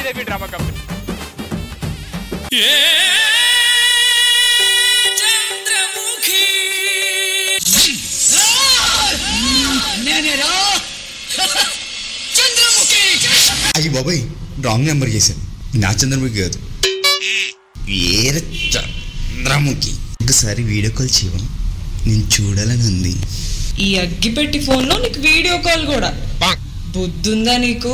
Sridevi drama company నేనేరా చంద్రముఖి అయ్యి బాబాయ్ రాంగ్ నెంబర్ చేశాను నా చంద్రముఖి కాదు వేరే చంద్రముఖి ఒకసారి వీడియో కాల్ చేయవా నేను చూడాలని ఉంది ఈ అగ్గిపెట్టి ఫోన్లో నీకు వీడియో కాల్ కూడా బుద్ధుందా నీకు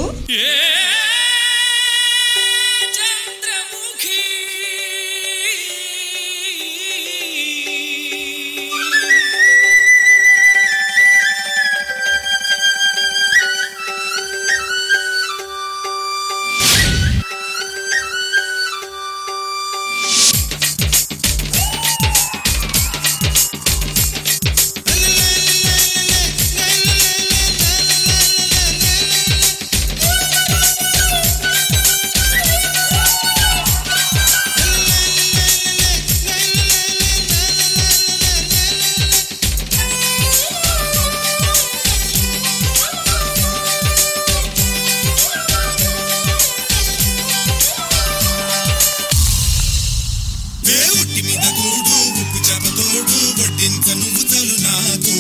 దేవుటి మీద గూడు ఉప్పు చేప తోడు వడ్డించ నువ్వు చాలు నాకు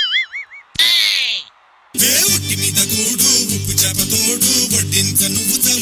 దేవుటి మీద గూడు ఉప్పు చేప తోడు వడ్డించ నువ్వు చాలు